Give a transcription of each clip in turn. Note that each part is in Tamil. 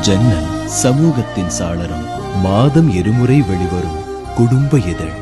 ஜன்னல் சமூகத்தின் சாளரம் மாதம் இருமுறை வெளிவரும் குடும்ப இதழ்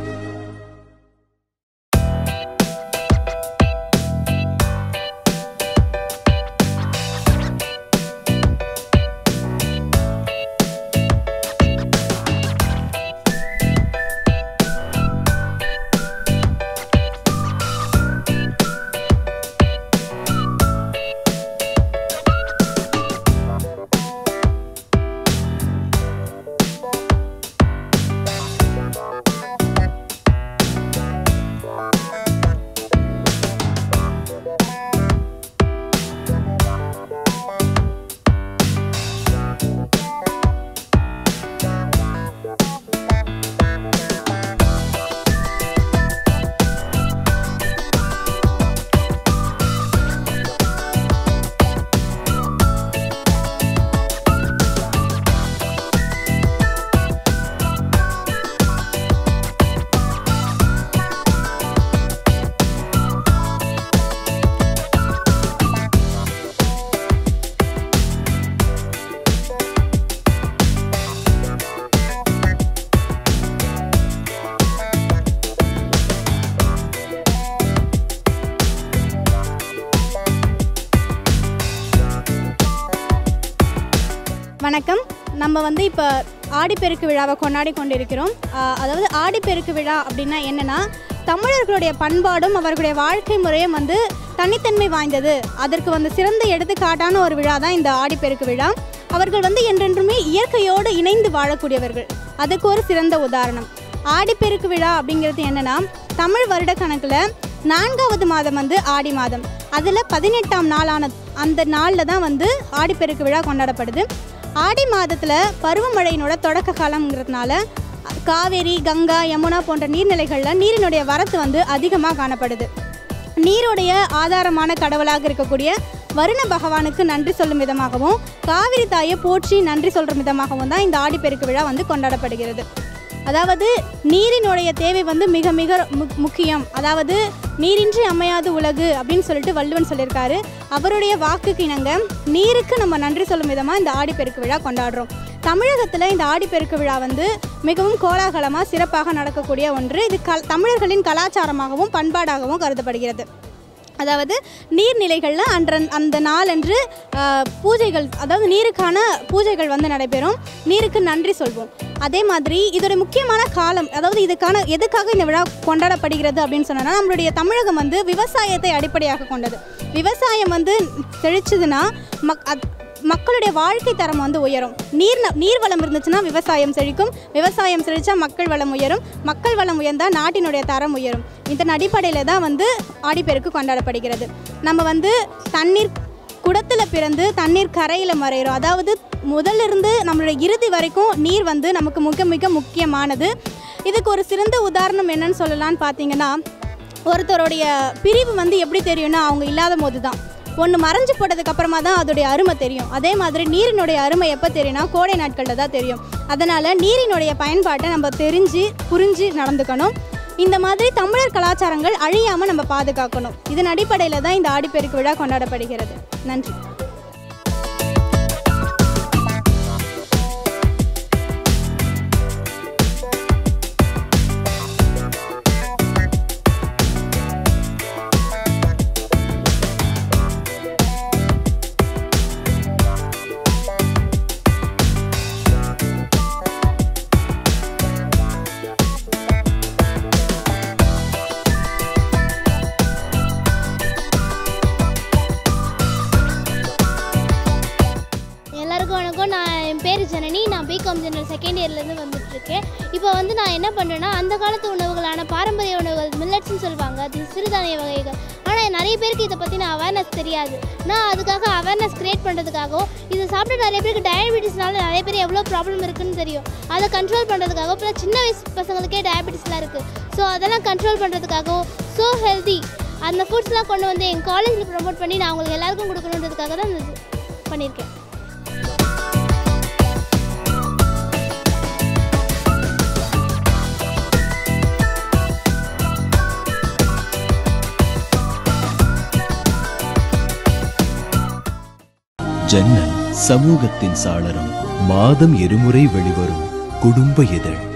வணக்கம் நம்ம வந்து இப்போ ஆடிப்பெருக்கு விழாவை கொண்டாடி கொண்டிருக்கிறோம் ஆஹ் அதாவது ஆடிப்பெருக்கு விழா அப்படின்னா என்னென்னா தமிழர்களுடைய பண்பாடும் அவர்களுடைய வாழ்க்கை முறையும் வந்து தனித்தன்மை வாய்ந்தது அதற்கு வந்து சிறந்த எடுத்துக்காட்டான ஒரு விழா தான் இந்த ஆடிப்பெருக்கு விழா அவர்கள் வந்து என்றென்றுமே இயற்கையோடு இணைந்து வாழக்கூடியவர்கள் அதுக்கு ஒரு சிறந்த உதாரணம் ஆடிப்பெருக்கு விழா அப்படிங்கிறது என்னென்னா தமிழ் வருட கணக்கில் நான்காவது மாதம் வந்து ஆடி மாதம் அதில் பதினெட்டாம் நாளான அந்த நாளில் தான் வந்து ஆடிப்பெருக்கு விழா கொண்டாடப்படுது ஆடி மாதத்தில் பருவமழையினோட தொடக்க காலங்கிறதுனால காவேரி கங்கா யமுனா போன்ற நீர்நிலைகளில் நீரினுடைய வரத்து வந்து அதிகமாக காணப்படுது நீருடைய ஆதாரமான கடவுளாக இருக்கக்கூடிய வருண பகவானுக்கு நன்றி சொல்லும் விதமாகவும் காவிரி தாயை போற்றி நன்றி சொல்கிற விதமாகவும் தான் இந்த ஆடிப்பெருக்கு விழா வந்து கொண்டாடப்படுகிறது அதாவது நீரினுடைய தேவை வந்து மிக மிக மு- முக்கியம் அதாவது நீரின்றி அமையாது உலகு அப்படின்னு சொல்லிட்டு வள்ளுவன் சொல்லியிருக்காரு அவருடைய வாக்குக்கு இணங்க நீருக்கு நம்ம நன்றி சொல்லும் விதமாக இந்த ஆடிப்பெருக்கு விழா கொண்டாடுறோம் தமிழகத்தில் இந்த ஆடிப்பெருக்கு விழா வந்து மிகவும் கோலாகலமாக சிறப்பாக நடக்கக்கூடிய ஒன்று இது கல் தமிழர்களின் கலாச்சாரமாகவும் பண்பாடாகவும் கருதப்படுகிறது அதாவது நீர்நிலைகளில் அன்ற அந்த நாளன்று ஆஹ், பூஜைகள் அதாவது நீருக்கான பூஜைகள் வந்து நடைபெறும் நீருக்கு நன்றி சொல்வோம் அதே மாதிரி இதோட முக்கியமான காலம் அதாவது இதுக்கான எதுக்காக இந்த விழா கொண்டாடப்படுகிறது அப்படின்னு சொன்னோன்னா நம்மளுடைய தமிழகம் வந்து விவசாயத்தை அடிப்படையாக கொண்டது விவசாயம் வந்து செழிச்சதுன்னா மக் அத்- மக்களுடைய வாழ்க்கை தரம் வந்து உயரும் நீர் ந- நீர் வளம் இருந்துச்சுன்னா விவசாயம் செழிக்கும் விவசாயம் செழிச்சா மக்கள் வளம் உயரும் மக்கள் வளம் உயர்ந்தால் நாட்டினுடைய தரம் உயரும் இதன் அடிப்படையில் தான் வந்து ஆடிப்பெருக்கு கொண்டாடப்படுகிறது நம்ம வந்து தண்ணீர் குடத்தில் பிறந்து தண்ணீர் கரையில் மறைகிறோம் அதாவது முதலிருந்து நம்மளுடைய இறுதி வரைக்கும் நீர் வந்து நமக்கு மிக மிக முக்கியமானது இதுக்கு ஒரு சிறந்த உதாரணம் என்னன்னு சொல்லலாம்னு பார்த்தீங்கன்னா ஒருத்தருடைய பிரிவு வந்து எப்படி தெரியும்னா அவங்க இல்லாத போது தான் ஒன்று மறைஞ்சு போட்டதுக்கு அப்புறமா தான் அதோடைய அருமை தெரியும் அதே மாதிரி நீரினுடைய அருமை எப்போ தெரியும்னா கோடை நாட்களில் தான் தெரியும் அதனால் நீரினுடைய பயன்பாட்டை நம்ம தெரிஞ்சு புரிஞ்சு நடந்துக்கணும் இந்த மாதிரி தமிழர் கலாச்சாரங்கள் அழியாமல் நம்ம பாதுகாக்கணும் இதன் அடிப்படையில் தான் இந்த ஆடிப்பெருக்கு விழா கொண்டாடப்படுகிறது நன்றி எல்லாருக்கும் வணக்கம் நான் என் பேர் ஜனனி நான் பிகாம் ஜெனரல் செகண்ட் இயர்லேருந்து வந்துட்டுருக்கேன் இப்போ வந்து நான் என்ன பண்ணுறேன்னா அந்த காலத்து உணவுகளான பாரம்பரிய உணவுகள் மில்லட்ஸ்னு சொல்லுவாங்க அது சிறுதானிய வகைகள் ஆனால் நிறைய பேருக்கு இதை பற்றின அவேர்னஸ் தெரியாது நான் அதுக்காக அவேர்னஸ் க்ரியேட் பண்ணுறதுக்காகவும் இதை சாப்பிட்டு நிறைய பேருக்கு டயபெட்டிஸ்னால நிறைய பேர் எவ்வளோ ப்ராப்ளம் இருக்குன்னு தெரியும் அதை கண்ட்ரோல் பண்ணுறதுக்காகவும் அப்புறம் சின்ன வயசு பசங்களுக்கே டயபெட்டிஸ்லாம் இருக்குது ஸோ அதெல்லாம் கண்ட்ரோல் பண்ணுறதுக்காகவும் ஸோ ஹெல்தி அந்த ஃபுட்ஸ்லாம் கொண்டு வந்து எங்கள் காலேஜில் ப்ரொமோட் பண்ணி நான் உங்களுக்கு எல்லாருக்கும் கொடுக்கணுன்றதுக்காக தான் இது பண்ணியிருக்கேன் ஜன்னல் சமூகத்தின் சாளரம் மாதம் இருமுறை வெளிவரும் குடும்ப இதழ்